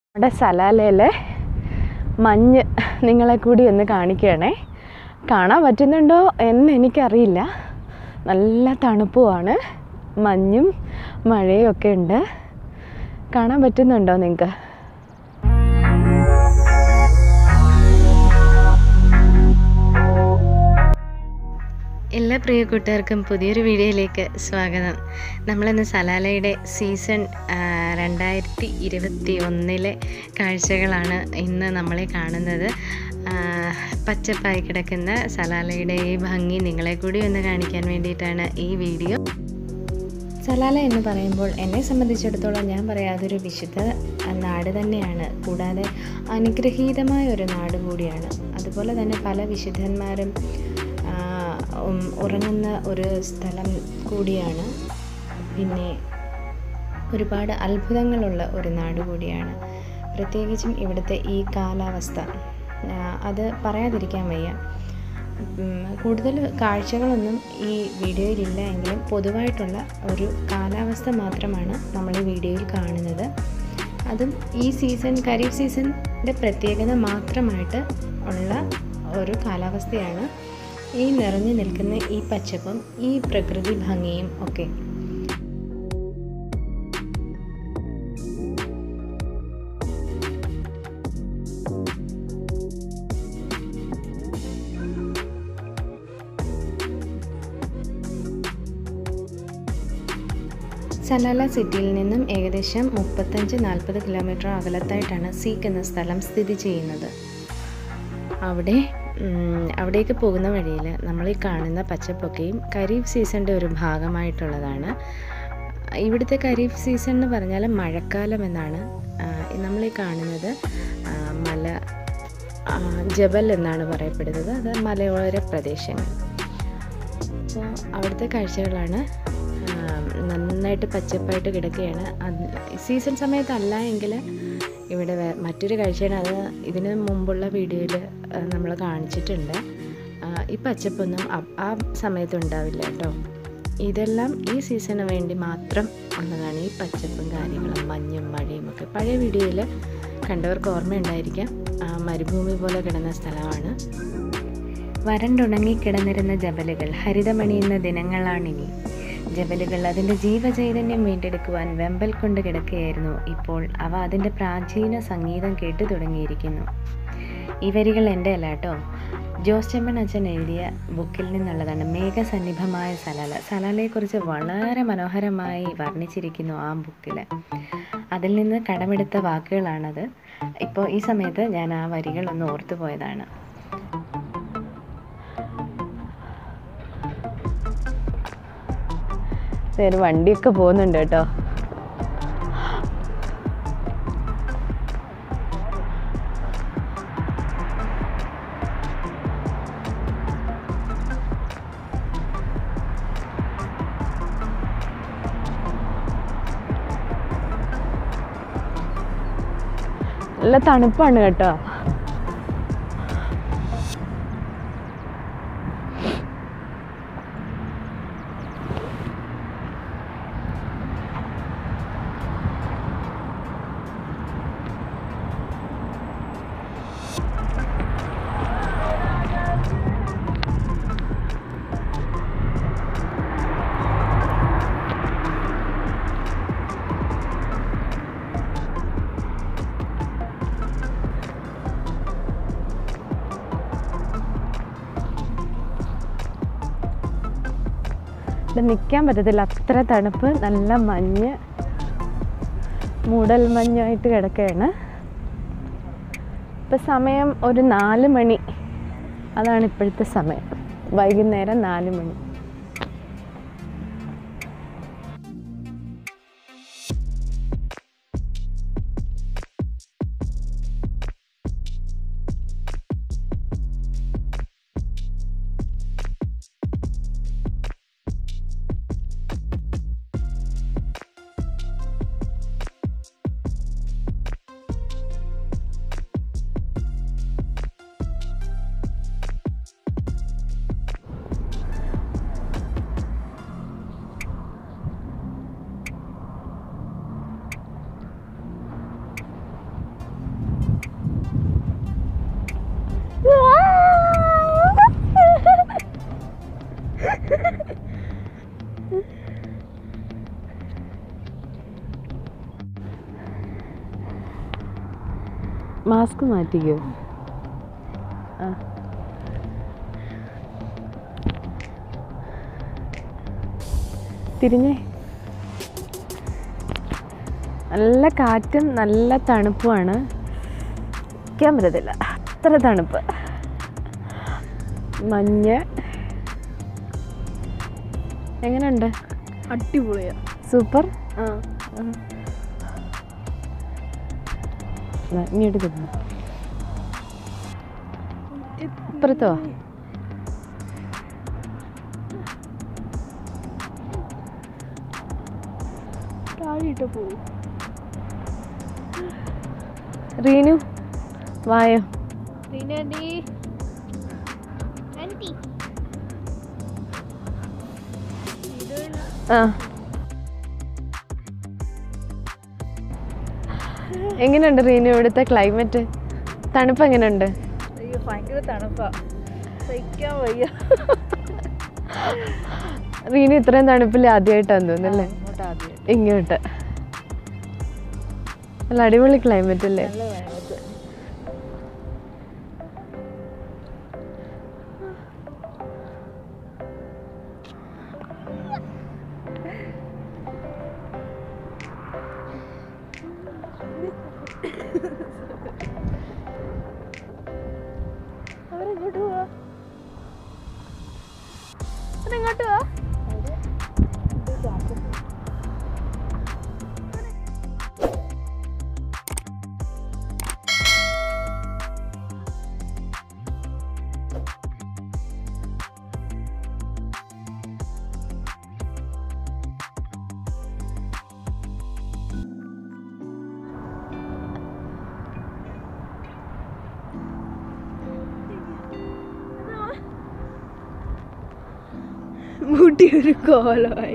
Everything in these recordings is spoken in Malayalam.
നമ്മുടെ സലാലയിലെ മഞ്ഞ് നിങ്ങളെ കൂടി ഒന്ന് കാണിക്കുകയാണേ കാണാൻ പറ്റുന്നുണ്ടോ എന്ന് എനിക്കറിയില്ല നല്ല തണുപ്പുമാണ് മഞ്ഞും മഴയും ഒക്കെ ഉണ്ട് കാണാൻ പറ്റുന്നുണ്ടോ നിങ്ങൾക്ക് എല്ലാ പ്രിയ കൂട്ടുകാർക്കും പുതിയൊരു വീഡിയോയിലേക്ക് സ്വാഗതം നമ്മളിന്ന് സലാലയുടെ സീസൺ ആ, രണ്ടായിരത്തി ഇരുപത്തി ഒന്നിലെ കാഴ്ചകളാണ് ഇന്ന് നമ്മളെ കാണുന്നത് ആ, പച്ചപ്പായി കിടക്കുന്ന സലാലയുടെ ഈ ഭംഗി നിങ്ങളെ കൂടി ഒന്ന് കാണിക്കാൻ വേണ്ടിയിട്ടാണ് ഈ വീഡിയോ സലാല എന്ന് പറയുമ്പോൾ എന്നെ സംബന്ധിച്ചിടത്തോളം ഞാൻ പറയാം അതൊരു വിശുദ്ധ നാട് തന്നെയാണ് കൂടാതെ അനുഗ്രഹീതമായ ഒരു നാട് കൂടിയാണ് അതുപോലെ തന്നെ പല വിശുദ്ധന്മാരും ആ, ഉം, ഉറങ്ങുന്ന ഒരു സ്ഥലം കൂടിയാണ് പിന്നെ ഒരുപാട് അത്ഭുതങ്ങളുള്ള ഒരു നാട് കൂടിയാണ് പ്രത്യേകിച്ചും ഇവിടുത്തെ ഈ കാലാവസ്ഥ ആ, അത് പറയാതിരിക്കാൻ വയ്യ ഉം, കൂടുതൽ കാഴ്ചകളൊന്നും ഈ വീഡിയോയിലില്ല എങ്കിലും പൊതുവായിട്ടുള്ള ഒരു കാലാവസ്ഥ മാത്രമാണ് നമ്മൾ ഈ വീഡിയോയിൽ കാണുന്നത് അതും ഈ സീസൺ ഖരീഫ് സീസണിൻ്റെ പ്രത്യേകത മാത്രമായിട്ട് ഉള്ള ഒരു കാലാവസ്ഥയാണ് ഈ നിറഞ്ഞു നിൽക്കുന്ന ഈ പച്ചപ്പും ഈ പ്രകൃതി ഭംഗിയും ഒക്കെ സലാല സിറ്റിയിൽ നിന്നും ഏകദേശം മുപ്പത്തഞ്ച് നാൽപ്പത് കിലോമീറ്റർ അകലത്തായിട്ടാണ് സീക്ക് എന്ന സ്ഥലം സ്ഥിതി ചെയ്യുന്നത് അവിടെ ഉം, അവിടേക്ക് പോകുന്ന വഴിയിൽ നമ്മൾ ഈ കാണുന്ന പച്ചപ്പൊക്കെയും ഖരീഫ് സീസണിൻ്റെ ഒരു ഭാഗമായിട്ടുള്ളതാണ് ഇവിടുത്തെ ഖരീഫ് സീസൺ എന്ന് പറഞ്ഞാൽ മഴക്കാലം എന്നാണ് ആ, നമ്മൾ ഈ കാണുന്നത് ആ, മല ആ, ജബൽ എന്നാണ് പറയപ്പെടുന്നത് അത് മലയോര പ്രദേശങ്ങൾ അപ്പോൾ അവിടുത്തെ കാഴ്ചകളാണ് ആ, നന്നായിട്ട് പച്ചപ്പായിട്ട് കിടക്കുകയാണ് അത് സീസൺ സമയത്തല്ല എങ്കിൽ ഇവിടെ വേ- മറ്റൊരു കാഴ്ചയാണ് അത് ഇതിന് മുമ്പുള്ള വീഡിയോയിൽ നമ്മൾ കാണിച്ചിട്ടുണ്ട് ആ, ഈ പച്ചപ്പൊന്നും അ- ആ സമയത്ത് ഉണ്ടാവില്ല കേട്ടോ ഇതെല്ലാം ഈ സീസണിന് വേണ്ടി മാത്രം ഉള്ളതാണ് ഈ പച്ചപ്പും കാര്യങ്ങളും മഞ്ഞും മഴയും ഒക്കെ പഴയ വീഡിയോയിൽ കണ്ടവർക്ക് ഓർമ്മയുണ്ടായിരിക്കാം ആ, മരുഭൂമി പോലെ കിടന്ന സ്ഥലമാണ് വരണ്ടുണങ്ങി കിടന്നിരുന്ന ജബലുകൾ ഹരിതമണിയുന്ന ദിനങ്ങളാണിനി ജബലുകൾ അതിൻ്റെ ജീവചൈതന്യം വീണ്ടെടുക്കുവാൻ വെമ്പൽ കൊണ്ട് കിടക്കുകയായിരുന്നു ഇപ്പോൾ അവ അതിൻ്റെ പ്രാചീന സംഗീതം കേട്ടു തുടങ്ങിയിരിക്കുന്നു ഈ വരികൾ എൻ്റെ അല്ല കേട്ടോ ജോസ് ചെമ്മൻ അച്ഛൻ എഴുതിയ ബുക്കിൽ നിന്നുള്ളതാണ് മേഘസന്നിഭമായ സലാല സലാലയെക്കുറിച്ച് വളരെ മനോഹരമായി വർണ്ണിച്ചിരിക്കുന്നു ആ ബുക്കിൽ അതിൽ നിന്ന് കടമെടുത്ത വാക്കുകളാണത് ഇപ്പോൾ ഈ സമയത്ത് ഞാൻ ആ വരികൾ ഒന്ന് ഓർത്തു പോയതാണ് ഒരു വണ്ടിയൊക്കെ പോകുന്നുണ്ട് കേട്ടോ നല്ല തണുപ്പാണ് കേട്ടോ ഇവിടെ നിൽക്കാൻ പറ്റത്തില്ല അത്ര തണുപ്പ് നല്ല മഞ്ഞ് മൂടൽ മഞ്ഞായിട്ട് കിടക്കുകയാണ് ഇപ്പം സമയം ഒരു നാല് മണി അതാണ് ഇപ്പോഴത്തെ സമയം വൈകുന്നേരം നാല് മണി മാസ്ക് മാറ്റിക്കോ ആ തിരിഞ്ഞേ നല്ല കാറ്റും നല്ല തണുപ്പുമാണ് നിൽക്കാൻ പറ്റത്തില്ല അത്ര തണുപ്പ് മഞ്ഞ് എങ്ങനെയുണ്ട് അടിപൊളിയാ സൂപ്പർ ആ ദാ ഇങ്ങോട്ട് തിന്നു ഇപ്പുറത്തോ താഴെയിട്ട് പോകും റീനു വായോ ആ എങ്ങനെയുണ്ട് റീനു ഇവിടുത്തെ ക്ലൈമറ്റ് തണുപ്പ് എങ്ങനെയുണ്ട് അയ്യോ ഭയങ്കര തണുപ്പാ സഹിക്കാൻ വയ്യ റീനു ഇത്രയും തണുപ്പിൽ ആദ്യമായിട്ടാന്ന് തോന്നുന്നല്ലേ അങ്ങോട്ട് ആദ്യം ഇങ്ങോട്ട് നല്ല അടിപൊളി ക്ലൈമറ്റ് അല്ലേ നല്ല വേനത്ത് അവരെങ്ങോട്ട് പോവാ അവരെങ്ങോട്ട് പോവാ മുടി ഒരു കോലമായി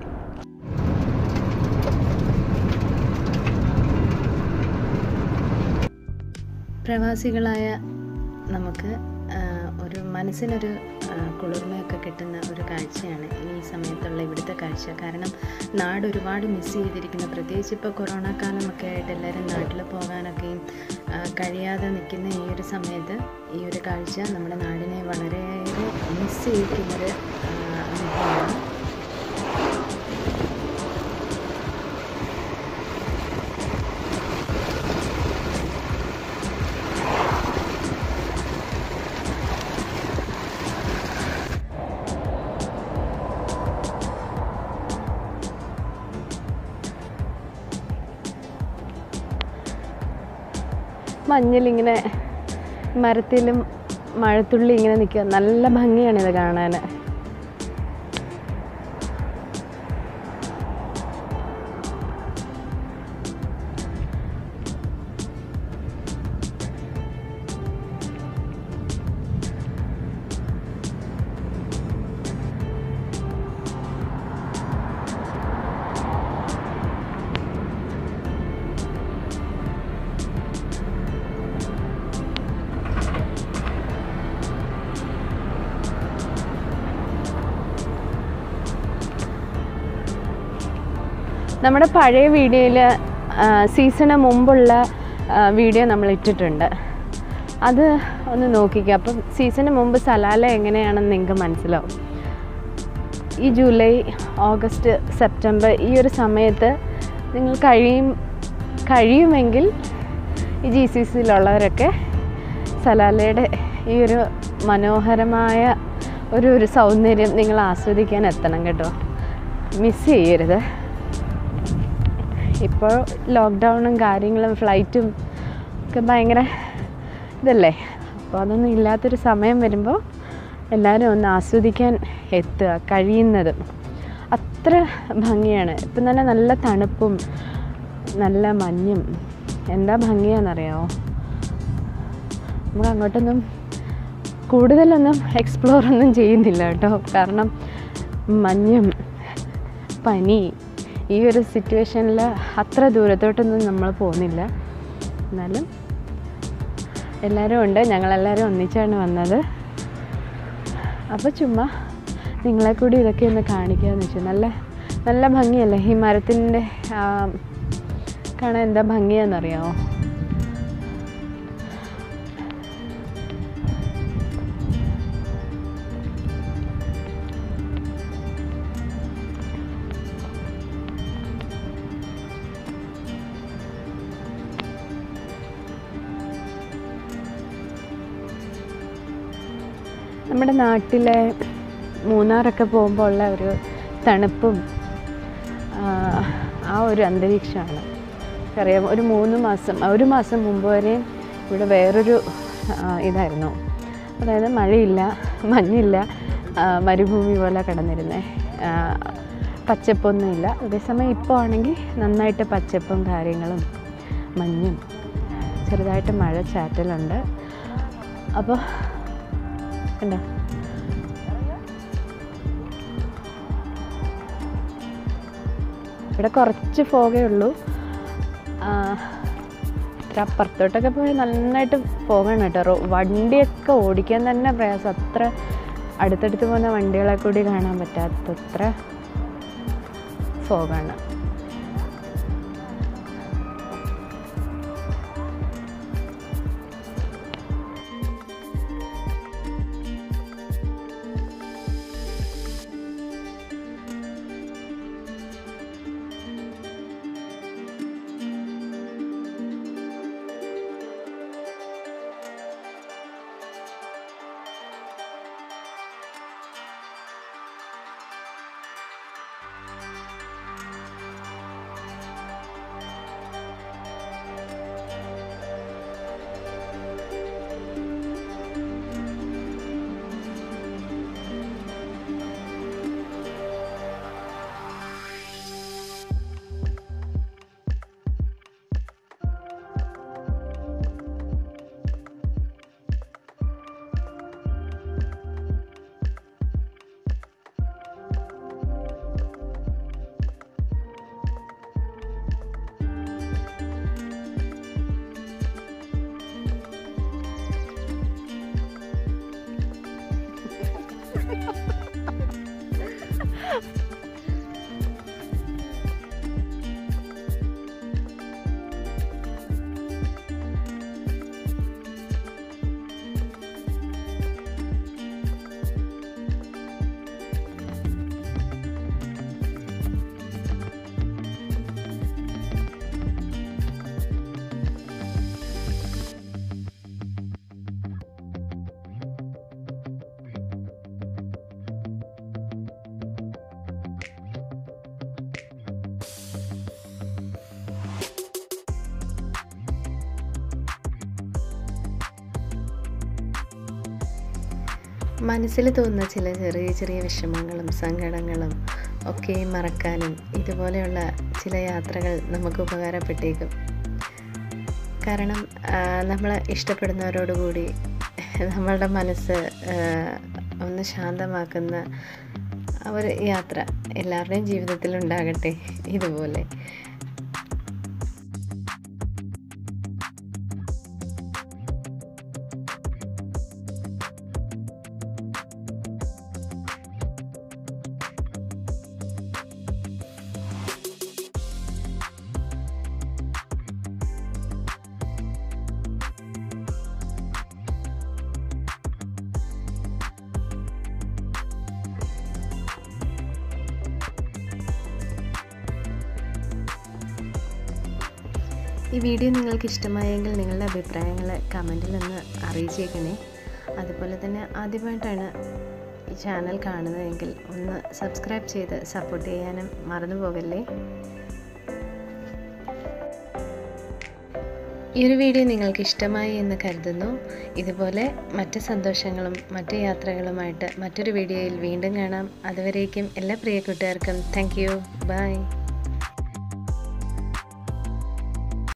പ്രവാസികളായ നമുക്ക് ആ, ഒരു മനസ്സിനൊരു ആ, കുളിർമയൊക്കെ കിട്ടുന്ന ഒരു കാഴ്ചയാണ് ഈ സമയത്തുള്ള ഇവിടുത്തെ കാഴ്ച കാരണം നാട് ഒരുപാട് മിസ് ചെയ്തിരിക്കുന്നു പ്രത്യേകിച്ച് ഇപ്പോൾ കൊറോണ കാലമൊക്കെ ആയിട്ട് എല്ലാവരും നാട്ടിൽ പോകാനൊക്കെയും ആ, കഴിയാതെ നിൽക്കുന്ന ഈ ഒരു സമയത്ത് ഈ ഒരു കാഴ്ച നമ്മുടെ നാടിനെ വളരെയേറെ മിസ് ചെയ്യിക്കുന്നൊരു ആ, അനുഭവമാണ് മഞ്ഞിലിങ്ങനെ മരത്തിലും മഴത്തുള്ളി ഇങ്ങനെ നിൽക്കുക നല്ല ഭംഗിയാണ് ഇത് കാണാൻ നമ്മുടെ പഴയ വീഡിയോയിൽ സീസണ് മുമ്പുള്ള ആ, വീഡിയോ നമ്മൾ ഇട്ടിട്ടുണ്ട് അത് ഒന്ന് നോക്കിക്കുക അപ്പം സീസണ് മുമ്പ് സലാല എങ്ങനെയാണെന്ന് നിങ്ങൾക്ക് മനസ്സിലാവും ഈ ജൂലൈ ഓഗസ്റ്റ് സെപ്റ്റംബർ ഈ ഒരു സമയത്ത് നിങ്ങൾ കഴിയും കഴിയുമെങ്കിൽ ഈ ജി സി സിയിലുള്ളവരൊക്കെ സലാലയുടെ ഈ ഒരു മനോഹരമായ ഒരു ഒരു സൗന്ദര്യം നിങ്ങൾ ആസ്വദിക്കാൻ എത്തണം കേട്ടോ മിസ് ചെയ്യരുത് ഇപ്പോൾ ലോക്ക്ഡൗണും കാര്യങ്ങളും ഫ്ലൈറ്റും ഒക്കെ ഭയങ്കര ഇതല്ലേ അപ്പോൾ അതൊന്നും ഇല്ലാത്തൊരു സമയം വരുമ്പോൾ എല്ലാവരും ഒന്ന് ആസ്വദിക്കാൻ എത്തുക കഴിയുന്നതും അത്ര ഭംഗിയാണ് ഇപ്പം തന്നെ നല്ല തണുപ്പും നല്ല മഞ്ഞും എന്താ ഭംഗിയാണെന്നറിയാമോ നമുക്ക് അങ്ങോട്ടൊന്നും കൂടുതലൊന്നും എക്സ്പ്ലോർ ഒന്നും ചെയ്യുന്നില്ല കേട്ടോ കാരണം മഞ്ഞും പനി ഈ ഒരു സിറ്റുവേഷനിൽ അത്ര ദൂരത്തോട്ടൊന്നും നമ്മൾ പോകുന്നില്ല എന്നാലും എല്ലാവരും ഉണ്ട് ഞങ്ങളെല്ലാവരും ഒന്നിച്ചാണ് വന്നത് അപ്പോൾ ചുമ്മാ നിങ്ങളെ കൂടി ഇതൊക്കെ ഒന്ന് കാണിക്കാമെന്ന് വെച്ചു നല്ല നല്ല ഭംഗിയല്ലേ ഈ മരത്തിൻ്റെ കാണാൻ എന്താ ഭംഗിയാണെന്നറിയാമോ നമ്മുടെ നാട്ടിലെ മൂന്നാറൊക്കെ പോകുമ്പോൾ ഉള്ള ഒരു തണുപ്പും ആ, ആ ഒരു അന്തരീക്ഷമാണ് അറിയാം ഒരു മൂന്ന് മാസം ഒരു മാസം മുമ്പ് വരെയും ഇവിടെ വേറൊരു ആ, ഇതായിരുന്നു അതായത് മഴയില്ല മഞ്ഞില്ല ആ, മരുഭൂമി പോലെ കിടന്നിരുന്നേ ആ, പച്ചപ്പൊന്നുമില്ല അതേസമയം ഇപ്പോൾ ആണെങ്കിൽ നന്നായിട്ട് പച്ചപ്പും കാര്യങ്ങളും മഞ്ഞും ചെറുതായിട്ട് മഴ ചാറ്റലുണ്ട് അപ്പോൾ ഉണ്ടോ ഇവിടെ കുറച്ച് ഫോഗേ ഉള്ളൂ ആ, ഇത്ര അപ്പുറത്തോട്ടൊക്കെ പോയി നന്നായിട്ട് പോകണം കേട്ടോ റോ വണ്ടിയൊക്കെ ഓടിക്കാൻ തന്നെ പ്രയാസം അത്ര അടുത്തടുത്ത് പോകുന്ന വണ്ടികളെ കൂടി കാണാൻ പറ്റാത്തത്ര ഫോഗാണ് മനസ്സിൽ തോന്നുന്ന ചില ചെറിയ ചെറിയ വിഷമങ്ങളും സങ്കടങ്ങളും ഒക്കെ മറക്കാനും ഇതുപോലെയുള്ള ചില യാത്രകൾ നമുക്ക് ഉപകാരപ്പെട്ടേക്കും കാരണം നമ്മൾ ഇഷ്ടപ്പെടുന്നവരോടുകൂടി നമ്മളുടെ മനസ്സ് ആ, ഒന്ന് ശാന്തമാക്കുന്ന ആ ഒരു യാത്ര എല്ലാവരുടെയും ജീവിതത്തിൽ ഉണ്ടാകട്ടെ ഇതുപോലെ ഈ വീഡിയോ നിങ്ങൾക്ക് ഇഷ്ടമായെങ്കിൽ നിങ്ങളുടെ അഭിപ്രായങ്ങൾ കമൻറ്റിൽ ഒന്ന് അറിയിച്ചേക്കണേ അതുപോലെ തന്നെ ആദ്യമായിട്ടാണ് ഈ ചാനൽ കാണുന്നതെങ്കിൽ ഒന്ന് സബ്സ്ക്രൈബ് ചെയ്ത് സപ്പോർട്ട് ചെയ്യാനും മറന്നു പോകല്ലേ ഈ ഒരു വീഡിയോ നിങ്ങൾക്ക് ഇഷ്ടമായി എന്ന് കരുതുന്നു ഇതുപോലെ മറ്റ് സന്തോഷങ്ങളും മറ്റ് യാത്രകളുമായിട്ട് മറ്റൊരു വീഡിയോയിൽ വീണ്ടും കാണാം അതുവരേക്കും എല്ലാ പ്രിയ കൂട്ടുകാർക്കും താങ്ക് യു ബൈ